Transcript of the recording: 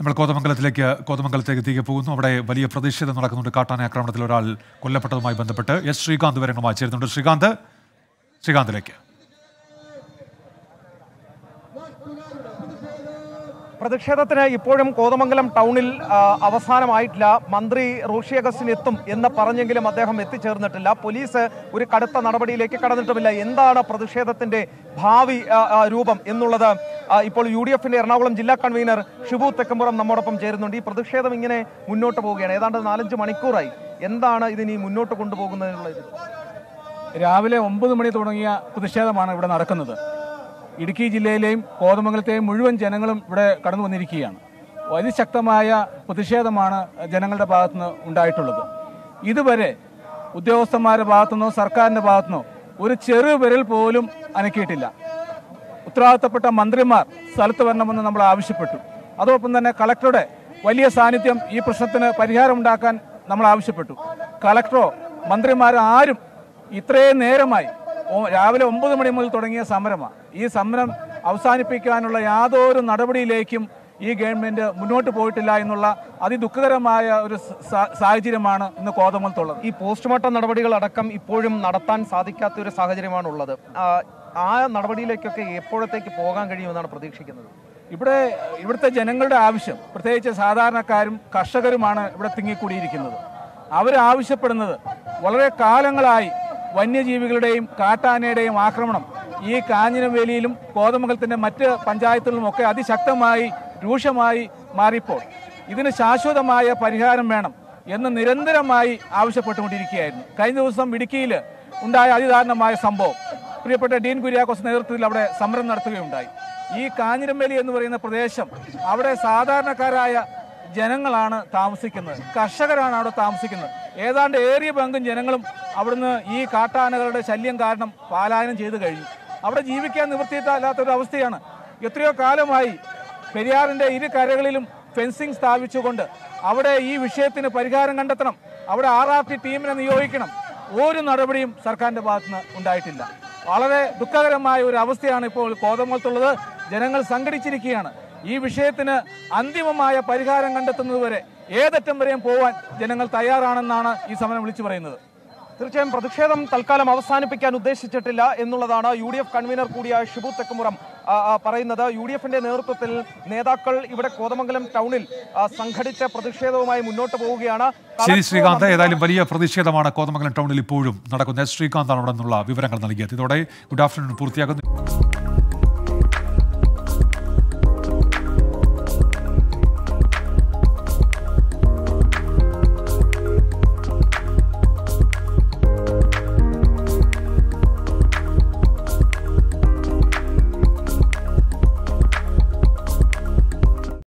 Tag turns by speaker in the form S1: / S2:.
S1: നമ്മൾ കോതമംഗലത്തിലേക്ക് കോതമംഗലത്തേക്ക് തിരികെ പോകുന്നു അവിടെ വലിയ പ്രതിഷേധം നടക്കുന്നുണ്ട് കാട്ടാന ആക്രമണത്തിൽ ഒരാൾ കൊല്ലപ്പെട്ടതുമായി ബന്ധപ്പെട്ട് എസ് ശ്രീകാന്ത് വിവരങ്ങളുമായി ചേരുന്നുണ്ട് ശ്രീകാന്ത് ശ്രീകാന്തിലേക്ക്
S2: പ്രതിഷേധത്തിന് ഇപ്പോഴും കോതമംഗലം ടൗണിൽ ആ, അവസാനമായിട്ടില്ല മന്ത്രി റോഷി അഗസ്റ്റിൻ എത്തും എന്ന് പറഞ്ഞെങ്കിലും അദ്ദേഹം എത്തിച്ചേർന്നിട്ടില്ല പോലീസ് ഒരു കടുത്ത നടപടിയിലേക്ക് കടന്നിട്ടുമില്ല എന്താണ് പ്രതിഷേധത്തിന്റെ ഭാവി ആ, ആ, രൂപം എന്നുള്ളത് ആ, ഇപ്പോൾ യു ഡി എഫിന്റെ എറണാകുളം ജില്ലാ കൺവീനർ ഷിബു തെക്കുംപുറം നമ്മോടൊപ്പം ചേരുന്നുണ്ട് ഈ പ്രതിഷേധം ഇങ്ങനെ മുന്നോട്ട് പോവുകയാണ് ഏതാണ്ട് നാലഞ്ച് മണിക്കൂറായി എന്താണ് ഇതിനി മുന്നോട്ട് കൊണ്ടുപോകുന്നതിനുള്ള ഇത്
S3: രാവിലെ ഒമ്പത് മണി തുടങ്ങിയ പ്രതിഷേധമാണ് ഇവിടെ നടക്കുന്നത് ഇടുക്കി ജില്ലയിലെയും കോതമംഗലത്തെയും മുഴുവൻ ജനങ്ങളും ഇവിടെ കടന്നു വന്നിരിക്കുകയാണ് അതിശക്തമായ പ്രതിഷേധമാണ് ജനങ്ങളുടെ ഭാഗത്തുനിന്ന് ഉണ്ടായിട്ടുള്ളത് ഇതുവരെ ഉദ്യോഗസ്ഥന്മാരുടെ ഭാഗത്തുനിന്നോ സർക്കാരിന്റെ ഭാഗത്തുനിന്നോ ഒരു ചെറു വിരൽ പോലും അനക്കിയിട്ടില്ല ഉത്തരവാദിത്തപ്പെട്ട മന്ത്രിമാർ സ്ഥലത്ത് വരണമെന്ന് നമ്മൾ ആവശ്യപ്പെട്ടു അതോടൊപ്പം തന്നെ കളക്ടറുടെ വലിയ സാന്നിധ്യം ഈ പ്രശ്നത്തിന് പരിഹാരമുണ്ടാക്കാൻ നമ്മൾ ആവശ്യപ്പെട്ടു കളക്ടറോ മന്ത്രിമാരോ ആരും ഇത്രയും നേരമായി ഓ- രാവിലെ ഒമ്പത് മണി മുതൽ തുടങ്ങിയ സമരമാണ് ഈ സമരം അവസാനിപ്പിക്കാനുള്ള യാതൊരു നടപടിയിലേക്കും ഈ ഗവൺമെന്റ് മുന്നോട്ട് പോയിട്ടില്ല എന്നുള്ള അതിദുഃഖകരമായ ഒരു സ- സാ- സാഹചര്യമാണ് ഇന്ന് കോതമംഗലത്തുള്ളത്
S2: ഈ പോസ്റ്റ്മോർട്ടം നടപടികൾ അടക്കം ഇപ്പോഴും നടത്താൻ സാധിക്കാത്ത ഒരു സാഹചര്യമാണ് ഉള്ളത് ആ, ആ നടപടിയിലേക്കൊക്കെ എപ്പോഴത്തേക്ക് പോകാൻ കഴിയുമെന്നാണ് പ്രതീക്ഷിക്കുന്നത്
S3: ഇവിടെ ഇവിടുത്തെ ജനങ്ങളുടെ ആവശ്യം പ്രത്യേകിച്ച് സാധാരണക്കാരും കർഷകരുമാണ് ഇവിടെ തിങ്ങിക്കൂടിയിരിക്കുന്നത് അവരാവശ്യപ്പെടുന്നത് വളരെ കാലങ്ങളായി വന്യജീവികളുടെയും കാട്ടാനയുടെയും ആക്രമണം ഈ കാഞ്ഞിരവേലിയിലും കോതമംഗലത്തിന്റെ മറ്റ് പഞ്ചായത്തുകളിലും ഒക്കെ അതിശക്തമായി രൂക്ഷമായി മാറിപ്പോൾ ഇതിന് ശാശ്വതമായ പരിഹാരം വേണം എന്ന് നിരന്തരമായി ആവശ്യപ്പെട്ടുകൊണ്ടിരിക്കുകയായിരുന്നു കഴിഞ്ഞ ദിവസം ഇടുക്കിയിൽ ഉണ്ടായ അതിദാരുണമായ സംഭവം പ്രിയപ്പെട്ട ഡീൻ കുര്യാക്കോസ് നേതൃത്വത്തിൽ അവിടെ സമരം നടത്തുകയുണ്ടായി ഈ കാഞ്ഞിരമ്പലി എന്ന് പറയുന്ന പ്രദേശം അവിടെ സാധാരണക്കാരായ ജനങ്ങളാണ് താമസിക്കുന്നത് കർഷകരാണ് അവിടെ താമസിക്കുന്നത് ഏതാണ്ട് ഏറിയ പങ്കും ജനങ്ങളും അവിടുന്ന് ഈ കാട്ടാനകളുടെ ശല്യം കാരണം പലായനം ചെയ്തു കഴിഞ്ഞു അവിടെ ജീവിക്കാൻ നിവൃത്തിയില്ലാത്ത ഒരു അവസ്ഥയാണ് എത്രയോ കാലമായി പെരിയാറിന്റെ ഇരു കരകളിലും ഫെൻസിംഗ് സ്ഥാപിച്ചുകൊണ്ട് അവിടെ ഈ വിഷയത്തിന് പരിഹാരം കണ്ടെത്തണം അവിടെ ആർ ആർ ടി ടീമിനെ നിയോഗിക്കണം ഒരു നടപടിയും സർക്കാരിന്റെ ഭാഗത്തുനിന്ന് ഉണ്ടായിട്ടില്ല വളരെ ദുഃഖകരമായ ഒരു അവസ്ഥയാണ് ഇപ്പോൾ കോതമംഗലത്തുള്ളത് ജനങ്ങൾ സംഘടിച്ചിരിക്കുകയാണ് ഈ വിഷയത്തിന് അന്തിമമായ പരിഹാരം കണ്ടെത്തുന്നതുവരെ ഏതറ്റം വരെയും പോവാൻ ജനങ്ങൾ തയ്യാറാണെന്നാണ് ഈ സമരം വിളിച്ചു പറയുന്നത്
S2: തീർച്ചയായും പ്രതിഷേധം തൽക്കാലം അവസാനിപ്പിക്കാൻ ഉദ്ദേശിച്ചിട്ടില്ല എന്നുള്ളതാണ് യു ഡി എഫ് കൺവീനർ കൂടിയായ ഷിബു തെക്കുമുറം ആ, ആ, പറയുന്നത് യു ഡി എഫിന്റെ നേതൃത്വത്തിൽ നേതാക്കൾ ഇവിടെ കോതമംഗലം ടൗണിൽ ആ, സംഘടിച്ച പ്രതിഷേധവുമായി മുന്നോട്ട് പോവുകയാണ്
S1: ശരി ശ്രീകാന്ത് ഏതായാലും വലിയ പ്രതിഷേധമാണ് കോതമംഗലം ടൗണിൽ ഇപ്പോഴും നടക്കുന്നത് എസ് ശ്രീകാന്താണ് അവിടെ നിന്നുള്ള വിവരങ്ങൾ നൽകിയത് ഇതോടെ ഗുഡ് ആഫ്റ്റർനൂൺ പൂർത്തിയാക്കുന്നു